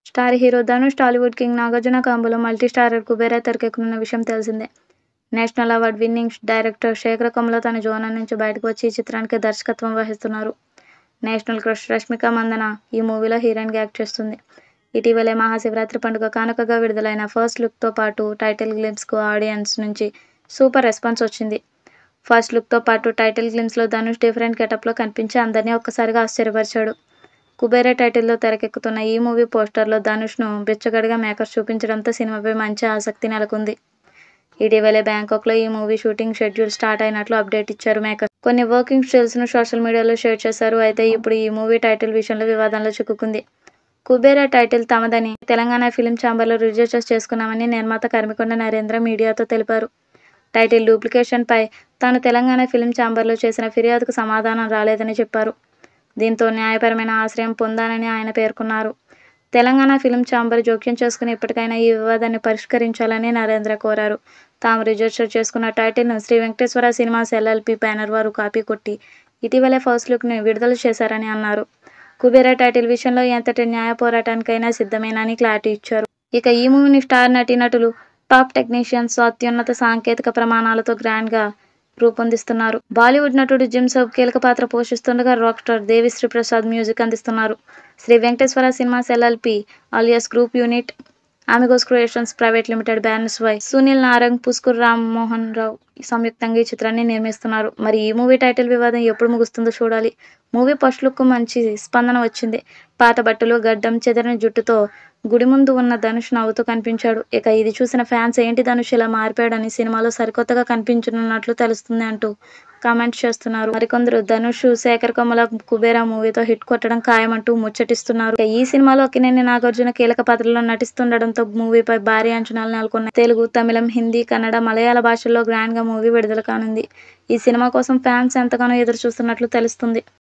star hero Dhanush Tollywood king Nagarjuna కాంబోలో multi starrer Kubera తెరకెక్కనున్న విషయం తెలిసిందే national award winning director Sekhar Kammula తన జోనర్ నుంచి బయటకు వచ్చి ఈ చిత్రానికి దర్శకత్వం వహిస్తున్నారు నేషనల్ క్రష్ రష్మిక మందన ఈ మూవీలో హీరోయిన్గా యాక్ట్ చేస్తుంది ఇటీవలే మహాశివరాత్రి పండుగ కానుకగా విడుదలైన ఫస్ట్ లుక్తో పాటు టైటిల్ గ్లిమ్స్కు ఆడియన్స్ నుంచి సూపర్ రెస్పాన్స్ వచ్చింది ఫస్ట్ లుక్తో పాటు టైటిల్ గ్లిమ్స్లో ధనుష్ డిఫరెంట్ గెటప్లో కనిపించి అందరినీ ఒక్కసారిగా ఆశ్చర్యపరిచాడు కుబేరా టైటిల్తో తెరకెక్కుతున్న ఈ మూవీ పోస్టర్లో ధనుష్ను బిచ్చగడిగా మేకర్స్ చూపించడంతో సినిమాపై మంచి ఆసక్తి నెలకొంది ఇటీవలే బ్యాంకాక్లో ఈ మూవీ షూటింగ్ షెడ్యూల్ స్టార్ట్ అయినట్లు అప్డేట్ ఇచ్చారు మేకర్ కొన్ని వర్కింగ్ స్టిల్స్ను సోషల్ మీడియాలో షేర్ చేశారు అయితే ఇప్పుడు ఈ మూవీ టైటిల్ విషయంలో వివాదంలో చిక్కుకుంది కుబేరా టైటిల్ తమదని తెలంగాణ ఫిలిం ఛాంబర్లో రిజిస్టర్ చేసుకున్నామని నిర్మాత కర్మికొండ నరేంద్ర మీడియాతో తెలిపారు టైటిల్ డూప్లికేషన్పై తాను తెలంగాణ ఫిలిం ఛాంబర్లో చేసిన ఫిర్యాదుకు సమాధానం రాలేదని చెప్పారు దీంతో న్యాయపరమైన ఆశ్రయం పొందానని ఆయన పేర్కొన్నారు తెలంగాణ ఫిలిం ఛాంబర్ జోక్యం చేసుకుని ఇప్పటికైనా ఈ వివాదాన్ని పరిష్కరించాలని నరేంద్ర కోరారు తాము రిజిస్టర్ చేసుకున్న టైటిల్ను Shri Venkateswara cinemas LLP banner వారు కాపీ కొట్టి ఇటీవలే ఫస్ట్ లుక్ని విడుదల చేశారని అన్నారు కుబేరా టైటిల్ విషయంలో ఎంతటి న్యాయ పోరాటానికైనా సిద్ధమేనని క్లారిటీ ఇచ్చారు ఇక ఈ మూవీని స్టార్ నటీనటులు టాప్ టెక్నీషియన్స్ అత్యున్నత సాంకేతిక ప్రమాణాలతో గ్రాండ్గా రూపొందిస్తున్నారు బాలీవుడ్ నటుడు జిమ్ సబ్ కీలక పాత్ర పోషిస్తుండగా rock star Devi Sri Prasad music అందిస్తున్నారు Shri Venkateswara cinemas LLP alias group unit Amigos creations private limited banners Y Sunil Narang Pushkar Ram Mohan Rao సంయుక్తంగా ఈ చిత్రాన్ని నిర్మిస్తున్నారు మరి ఈ మూవీ టైటిల్ వివాదం ఎప్పుడు ముగుస్తుందో చూడాలి మూవీ ఫస్ట్ లుక్ మంచి స్పందన వచ్చింది పాత బట్టలు గడ్డం చెదరని జుట్టుతో గుడి ముందు ఉన్న ధనుష్ నవ్వుతూ కనిపించాడు ఇక ఇది చూసిన ఫ్యాన్స్ ఏంటి ధనుష్ ఇలా మారిపోయాడని సినిమాలో సరికొత్తగా కనిపించనున్నట్లు తెలుస్తుంది అంటూ కామెంట్స్ చేస్తున్నారు మరికొందరు ధనుష్ శేఖర్ కమల కుబేరా మూవీతో హిట్ కొట్టడం ఖాయమంటూ ముచ్చటిస్తున్నారు ఇక ఈ సినిమాలో అక్కినేని నాగార్జున కీలక పాత్రలో నటిస్తుండడంతో మూవీపై భారీ అంచనాలు నెలకొన్నాయి తెలుగు తమిళం హిందీ కన్నడ మలయాళ భాషల్లో గ్రాండ్ గా మూవీ విడుదల కానుంది ఈ సినిమా కోసం ఫ్యాన్స్ ఎంతగానో ఎదురు చూస్తున్నట్లు తెలుస్తుంది